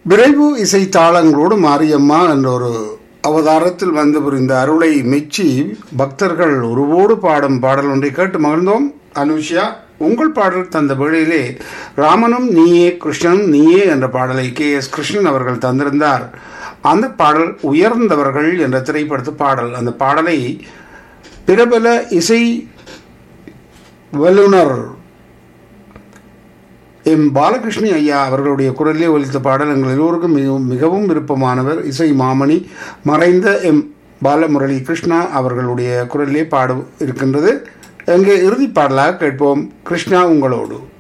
விரைவு இசை தாளங்களோடு மாரியம்மா என்ற ஒரு அவதாரத்தில் வந்து புரிந்த அருளை மெச்சி பக்தர்கள் உருவோடு பாடும் பாடல் ஒன்றை கேட்டு மகிழ்ந்தோம் அனுஷியா உங்கள் பாடல் தந்த வேளையிலே ராமனும் நீயே கிருஷ்ணனும் நீயே என்ற பாடலை கே எஸ் கிருஷ்ணன் அவர்கள் தந்திருந்தார் அந்த பாடல் உயர்ந்தவர்கள் என்ற திரைப்படத்து பாடல் அந்த பாடலை பிரபல இசை வல்லுனர் எம் பாலகிருஷ்ணி ஐயா அவர்களுடைய குரலிலே ஒலித்த பாடல் எங்கள் எல்லோருக்கும் மிகவும் மிகவும் விருப்பமானவர் இசை மாமணி மறைந்த எம் பாலமுரளி கிருஷ்ணா அவர்களுடைய குரலிலே பாட இருக்கின்றது எங்கே இறுதி பாடலாக கேட்போம் கிருஷ்ணா உங்களோடு